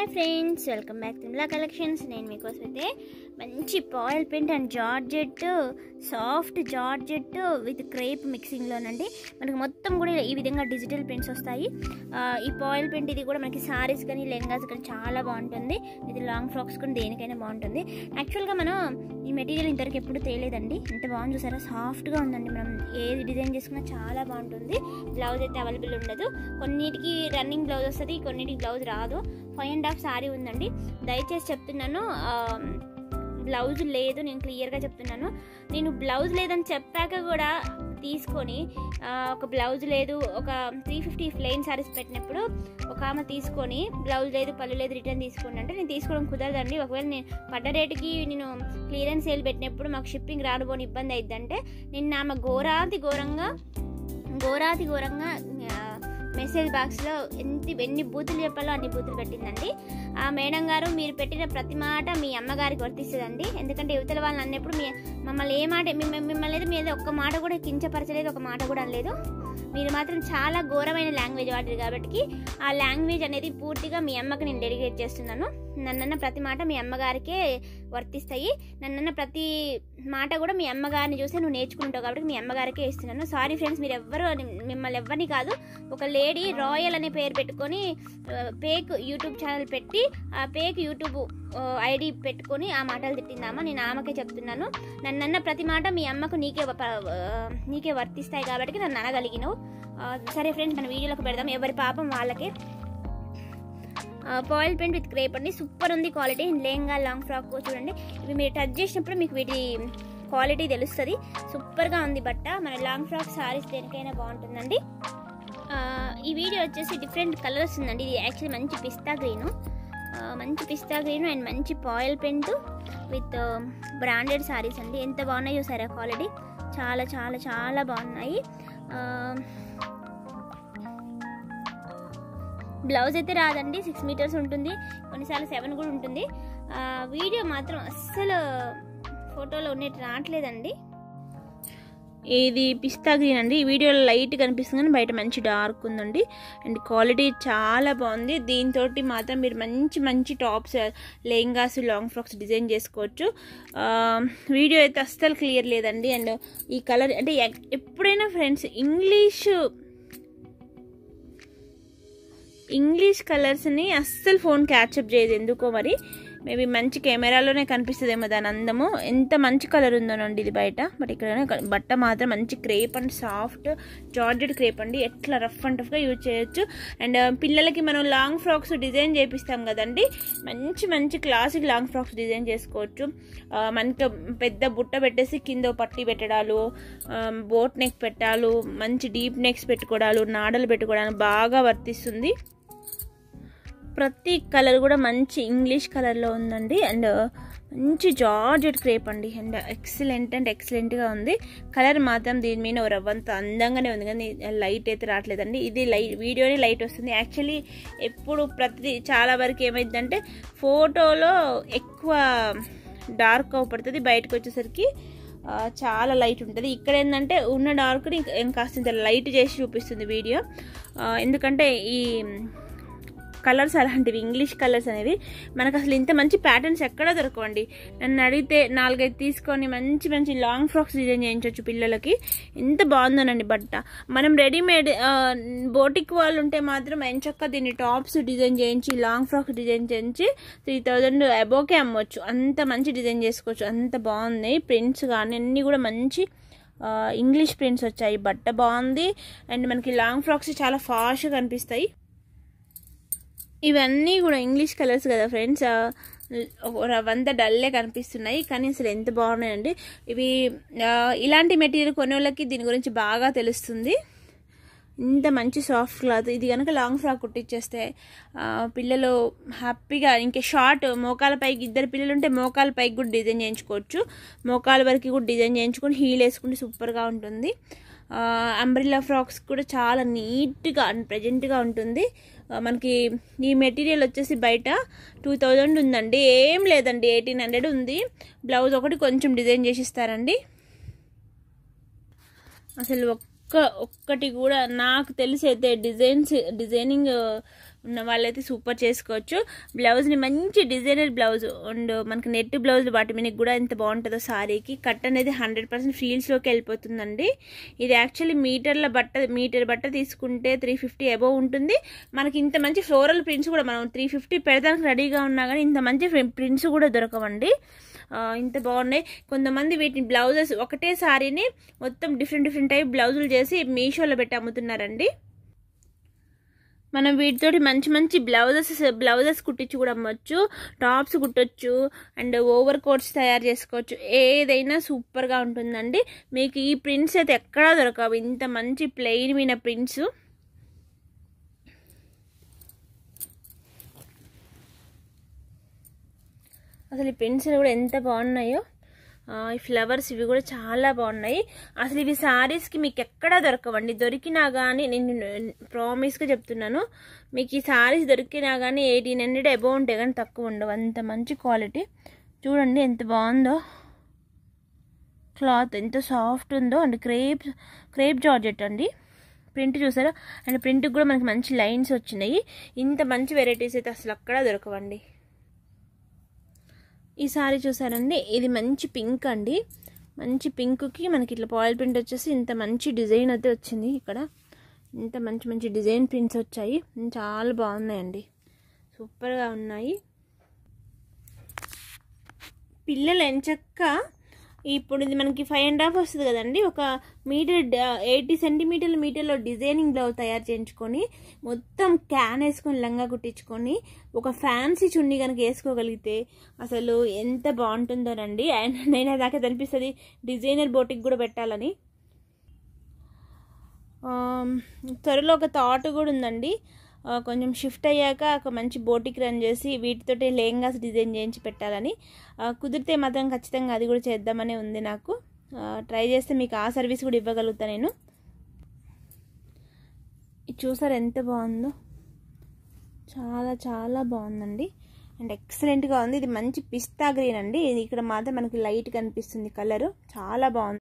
hi friends welcome back Timla collections నేను మీకోసం అయితే మంచి foil paint and georgette soft georgette with crepe మిక్సింగ్లోనండి మనకి మొత్తం కూడా ఈ విధంగా డిజిటల్ ప్రింట్స్ వస్తాయి ఆ, ఈ పాయిల్ పెయింట్ ఇది కూడా మనకి సారీస్ కానీ లెహంగాస్ కానీ చాలా బాగుంటుంది ఇది లాంగ్ ఫ్రాక్స్ కూడా దేనికైనా బాగుంటుంది యాక్చువల్గా మనం ఈ మెటీరియల్ ఇంతవరకు ఎప్పుడు తేలేదండి ఎంత బాగుంది చూసారా సాఫ్ట్గా ఉందండి మనం ఏది డిజైన్ చేసుకున్నా చాలా బాగుంటుంది బ్లౌజ్ అయితే అవైలబుల్ ఉండదు కొన్నిటికి రన్నింగ్ బ్లౌజ్ వస్తుంది కొన్నిటికి బ్లౌజ్ రాదు ఫైవ్ అండ్ హాఫ్ సారీ ఉందండి దయచేసి చెప్తున్నాను ఆ, బ్లౌజ్ లేదు నేను క్లియర్గా చెప్తున్నాను నేను బ్లౌజ్ లేదని చెప్పాక కూడా తీసుకొని ఆ, ఒక బ్లౌజ్ లేదు ఒక త్రీ ఫిఫ్టీ ప్లెయిన్ సారీస్ పెట్టినప్పుడు ఒక ఆమె తీసుకొని బ్లౌజ్ లేదు పళ్ళు లేదు రిటర్న్ తీసుకోండి అంటే నేను తీసుకోవడం కుదరదండి ఒకవేళ నేను పడ్డ రేటుకి నేను క్లియరెన్స్ సేల్ పెట్టినప్పుడు మాకు షిప్పింగ్ రాకపోని ఇబ్బంది అయిద్దంటే నిన్న ఆమె ఘోరాతి ఘోరంగా ఘోరాతి ఘోరంగా ఆ, మెసేజ్ బాక్స్లో ఎంత ఎన్ని బూతులు చెప్పాలో అన్ని బూతులు పెట్టిందండి ఆ మేడం గారు మీరు పెట్టిన ప్రతి మాట మీ అమ్మగారికి వర్తిస్తుందండి ఎందుకంటే యువతల వాళ్ళని అన్నప్పుడు మీ మమ్మల్ని ఏ మాట మిమ్మ- మిమ్మల్ని అయితే మీద ఒక్క మాట కూడా కించపరచలేదు ఒక మాట కూడా అనలేదు మీరు మాత్రం చాలా ఘోరమైన లాంగ్వేజ్ వాడారు కాబట్టి ఆ లాంగ్వేజ్ అనేది పూర్తిగా మీ అమ్మకి నేను డెడికేట్ చేస్తున్నాను నన్నన్న ప్రతి మాట మీ అమ్మగారికే వర్తిస్తాయి నన్నన్న ప్రతి మాట కూడా మీ అమ్మగారిని చూసి నువ్వు నేర్చుకుంటావు కాబట్టి మీ అమ్మగారికే ఇస్తున్నాను సారీ ఫ్రెండ్స్ మీరు ఎవ్వరు మిమ్మల్ని ఎవరిని కాదు ఒక లేడీ రాయల్ అనే పేరు పెట్టుకొని పేక్ యూట్యూబ్ ఛానల్ పెట్టి ఆ పేక్ యూట్యూబ్ ఐడి పెట్టుకొని ఆ మాటలు తిట్టిందామా నేను ఆమెకే చెప్తున్నాను నన్నన్న ప్రతి మాట మీ అమ్మకు నీకే వ- ప- ఆ, నీకే వర్తిస్తాయి కాబట్టి నన్ను అనగలిగినావు ఆ, సరే ఫ్రెండ్స్ మన వీడియోలోకి పెడదాం ఎవరి పాపం వాళ్ళకే పాయిల్ పెయింట్ విత్ క్రేప్ అండి సూపర్ ఉంది క్వాలిటీ లెహంగా లాంగ్ ఫ్రాక్ చూడండి ఇవి మీరు టచ్ చేసినప్పుడు మీకు వీటి క్వాలిటీ తెలుస్తుంది సూపర్గా ఉంది బట్ట మన లాంగ్ ఫ్రాక్ సారీస్ దేనికైనా బాగుంటుందండి ఆ, ఈ వీడియో వచ్చేసి డిఫరెంట్ కలర్స్ ఉందండి ఇది యాక్చువల్లీ మంచి పిస్తా గ్రీను మంచి పిస్తా గ్రీన్ అండ్ మంచి foil paint with branded sarees అండి ఎంత బాగున్నాయో సరే క్వాలిటీ చాలా చాలా చాలా బాగున్నాయి ఆ, బ్లౌజ్ అయితే రాదండి సిక్స్ మీటర్స్ ఉంటుంది కొన్నిసార్లు సెవెన్ కూడా ఉంటుంది ఆ, వీడియో మాత్రం అస్సలు ఫోటోలో ఉన్నట్టు రావట్లేదండి ఇది పిస్తా గ్రీన్ అండి ఈ వీడియోలో లైట్ కనిపిస్తుంది కానీ బయట మంచి డార్క్ ఉందండి అండ్ క్వాలిటీ చాలా బాగుంది దీంతో మాత్రం మీరు మంచి మంచి tops lehengas long frocks design చేసుకోవచ్చు ఆ, వీడియో అయితే అస్సలు క్లియర్ లేదండి అండ్ ఈ కలర్ అంటే ఎక్- ఎప్పుడైనా ఫ్రెండ్స్ ఇంగ్లీష్ ఇంగ్లీష్ కలర్స్ని అస్సలు ఫోన్ క్యాప్చప్ చేయదు ఎందుకో మరి మేబీ మంచి కెమెరాలోనే కనిపిస్తుందేమో దాని అందము ఎంత మంచి కలర్ ఉందోనండి ఇది బయట బట్ ఇక్కడ బట్ట మాత్రం మంచి crepe and soft georgette crepe అండి ఎట్లా రఫ్ అండ్ టఫ్గా యూజ్ చేయొచ్చు అండ్ పిల్లలకి మనం లాంగ్ ఫ్రాక్స్ డిజైన్ చేపిస్తాం కదండి మంచి మంచి క్లాసిక్ లాంగ్ ఫ్రాక్స్ డిజైన్ చేసుకోవచ్చు ఆ, మనకి పెద్ద బుట్ట పెట్టేసి కింద ఓ పట్టి పెట్టడాలు బోట్ నెక్ పెట్టాలు మంచి డీప్ నెక్స్ పెట్టుకోవడాలు నాడలు పెట్టుకోవడానికి బాగా వర్తిస్తుంది ప్రతి కలర్ కూడా మంచి ఇంగ్లీష్ కలర్లో ఉందండి అండ్ మంచి జార్జెట్ క్రేప్ అండి అండ్ ఎక్సలెంట్ అండ్ ఎక్సలెంట్గా ఉంది కలర్ మాత్రం దీని మీద ఓ రవ్వంత అందంగానే ఉంది కానీ లైట్ అయితే రావట్లేదండి ఇది లైట్ వీడియోని లైట్ వస్తుంది యాక్చువల్లీ ఎప్పుడు ప్రతి చాలా వరకు ఏమైందంటే ఫోటోలో ఎక్కువ డార్క్ అవపడుతుంది బయటకు వచ్చేసరికి ఆ, చాలా లైట్ ఉంటుంది ఇక్కడ ఏంటంటే ఉన్న డార్క్ని ఇంకాస్త లైట్ చేసి చూపిస్తుంది వీడియో ఆ, ఎందుకంటే ఈ కలర్స్ అలాంటివి ఇంగ్లీష్ కలర్స్ అనేవి మనకు అసలు ఇంత మంచి ప్యాటర్న్స్ ఎక్కడ దొరకవండి నన్ను అడిగితే నాలుగైదు తీసుకొని మంచి మంచి లాంగ్ ఫ్రాక్స్ డిజైన్ చేయించవచ్చు పిల్లలకి ఎంత బాగుందోనండి బట్ట మనం రెడీమేడ్ బోటిక్ వాళ్ళు ఉంటే మాత్రం ఎంచక్క దీన్ని టాప్స్ డిజైన్ చేయించి లాంగ్ ఫ్రాక్స్ డిజైన్ చేయించి త్రీ థౌజండ్ అబోకే అమ్మవచ్చు అంత మంచి డిజైన్ చేసుకోవచ్చు అంత బాగుంది ప్రింట్స్ కానీ అన్నీ కూడా మంచి ఆ, ఇంగ్లీష్ ప్రింట్స్ వచ్చాయి బట్ట బాగుంది అండ్ మనకి లాంగ్ ఫ్రాక్స్ చాలా ఫాస్ట్గా కనిపిస్తాయి ఇవన్నీ కూడా ఇంగ్లీష్ కలర్స్ కదా ఫ్రెండ్స్ రవంతా డల్లే కనిపిస్తున్నాయి కానీ అసలు ఎంత బాగున్నాయండి ఇవి ఆ, ఇలాంటి మెటీరియల్ కొనే వాళ్ళకి దీని గురించి బాగా తెలుస్తుంది ఇంత మంచి సాఫ్ట్ క్లాత్ ఇది కనుక లాంగ్ ఫ్రాక్ కుట్టించేస్తే ఆ, పిల్లలు హ్యాపీగా ఇంకా షార్ట్ మోకాల పైకి ఇద్దరు పిల్లలు ఉంటే మోకాల పైకి కూడా డిజైన్ చేయించుకోవచ్చు మోకాల వరకు కూడా డిజైన్ చేయించుకొని హీల్ వేసుకుంటే సూపర్గా ఉంటుంది అంబ్రిల్లా ఫ్రాక్స్ కూడా చాలా నీట్గా అండ్ ప్రజెంట్గా ఉంటుంది ఆ, మనకి ఈ మెటీరియల్ వచ్చేసి బయట టూ థౌజండ్ ఉందండి ఏం లేదండి ఎయిటీన్ హండ్రెడ్ ఉంది బ్లౌజ్ ఒకటి కొంచెం డిజైన్ చేసి ఇస్తారండి అసలు ఒక్క ఒక్క ఒక్కటి కూడా నాకు తెలిసి అయితే డిజైన్స్ డిజైనింగ్ ఉన్న వాళ్ళైతే సూపర్ చేసుకోవచ్చు బ్లౌజ్ని మంచి డిజైనర్ బ్లౌజ్ అండ్ మనకి నెట్ బ్లౌజ్ వాటి మీద కూడా ఎంత బాగుంటుందో సారీకి కట్ అనేది హండ్రెడ్ పర్సెంట్ ఫీల్స్లోకి వెళ్ళిపోతుందండి ఇది యాక్చువల్లీ మీటర్ల బట్ట మీటర్ బట్ట తీసుకుంటే త్రీ ఫిఫ్టీ అబోవ్ ఉంటుంది మనకి ఇంత మంచి ఫ్లోరల్ ప్రింట్స్ కూడా మనం త్రీ ఫిఫ్టీ పెడతానికి రెడీగా ఉన్నా కానీ ఇంత మంచి ప్రింట్స్ కూడా దొరకవండి ఇంత బాగున్నాయి కొంతమంది వీటిని బ్లౌజెస్ ఒకటే సారీని మొత్తం డిఫరెంట్ డిఫరెంట్ టైప్ బ్లౌజులు చేసి మీషోలో పెట్టి అమ్ముతున్నారండి మనం వీటితోటి మంచి మంచి బ్లౌజెస్ బ్లౌజెస్ కుట్టించి కూడా అమ్మొచ్చు టాప్స్ కుట్టొచ్చు అండ్ ఓవర్ కోట్స్ తయారు చేసుకోవచ్చు ఏదైనా సూపర్గా ఉంటుందండి మీకు ఈ ప్రింట్స్ అయితే ఎక్కడా దొరకవు ఇంత మంచి ప్లెయిన్ మీద ప్రింట్స్ అసలు ఈ పెన్సిల్ కూడా ఎంత బాగున్నాయో ఈ ఫ్లవర్స్ ఇవి కూడా చాలా బాగున్నాయి అసలు ఇవి శారీస్కి మీకు ఎక్కడా దొరకవండి దొరికినా కానీ నేను ప్రామిస్గా చెప్తున్నాను మీకు ఈ శారీస్ దొరికినా కానీ ఎయిటీన్ హండ్రెడ్ అబౌవ్ ఉంటాయి కానీ తక్కువ ఉండవు అంత మంచి క్వాలిటీ చూడండి ఎంత బాగుందో క్లాత్ ఎంత సాఫ్ట్ ఉందో అండ్ క్రేప్ క్రేప్ జార్జెట్ అండి ప్రింట్ చూసారా అండ్ ప్రింట్కి కూడా మనకి మంచి లైన్స్ వచ్చినాయి ఇంత మంచి వెరైటీస్ అయితే అసలు అక్కడ దొరకవండి ఈ సారీ చూసారండి ఇది మంచి పింక్ అండి మంచి పింక్కి మనకి ఇట్లా పాయిల్ ప్రింట్ వచ్చేసి ఇంత మంచి డిజైన్ అయితే వచ్చింది ఇక్కడ ఇంత మంచి మంచి డిజైన్ ప్రింట్స్ వచ్చాయి చాలా బాగున్నాయండి సూపర్గా ఉన్నాయి పిల్లలు ఎంచక్క ఇప్పుడు ఇది మనకి ఫైవ్ అండ్ హాఫ్ వస్తుంది కదండి ఒక మీటర్ ఎయిటీ సెంటీమీటర్ల మీటర్లో డిజైనింగ్ బ్లౌజ్ తయారు చేయించుకొని మొత్తం క్యాన్ వేసుకొని లంగా కుట్టించుకొని ఒక ఫ్యాన్సీ చున్నీ కనుక వేసుకోగలిగితే అసలు ఎంత బాగుంటుందోనండి అండ్ నేను దాకా అనిపిస్తుంది డిజైనర్ బోటికి కూడా పెట్టాలని త్వరలో ఒక థాట్ కూడా ఉందండి కొంచెం షిఫ్ట్ అయ్యాక ఒక మంచి బోటికి రన్ చేసి వీటితోటి లెహంగాస్ డిజైన్ చేయించి పెట్టాలని కుదిరితే మాత్రం ఖచ్చితంగా అది కూడా చేద్దామనే ఉంది నాకు ట్రై చేస్తే మీకు ఆ సర్వీస్ కూడా ఇవ్వగలుగుతా నేను ఇది చూసారు ఎంత బాగుందో చాలా చాలా బాగుందండి అండ్ ఎక్సలెంట్గా ఉంది ఇది మంచి పిస్తా గ్రీన్ అండి ఇది ఇక్కడ మాత్రం మనకి లైట్ కనిపిస్తుంది కలరు చాలా బాగుంది